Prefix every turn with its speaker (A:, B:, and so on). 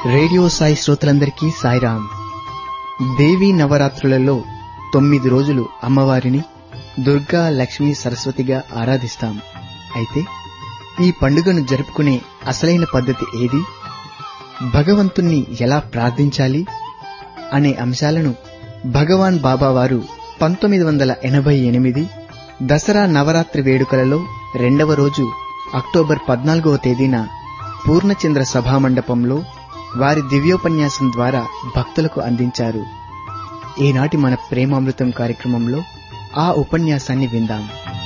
A: radio Sai శ్రోతలందరికీ సాయిరాం దేవీ నవరాత్రులలో తొమ్మిది రోజులు అమ్మవారిని దుర్గా లక్ష్మి సరస్వతిగా ఆరాధిస్తాం అయితే ఈ పండుగను జరుపుకునే అసలైన పద్ధతి ఏది భగవంతుణ్ణి ఎలా ప్రార్థించాలి అనే అంశాలను భగవాన్ బాబా వారు పంతొమ్మిది వందల ఎనభై ఎనిమిది దసరా నవరాత్రి వేడుకలలో రెండవ రోజు అక్టోబర్ పద్నాలుగవ తేదీన పూర్ణచంద్ర సభామండపంలో వారి దివ్యోపన్యాసం ద్వారా భక్తులకు అందించారు ఈనాటి మన ప్రేమామృతం కార్యక్రమంలో ఆ ఉపన్యాసాన్ని విందాం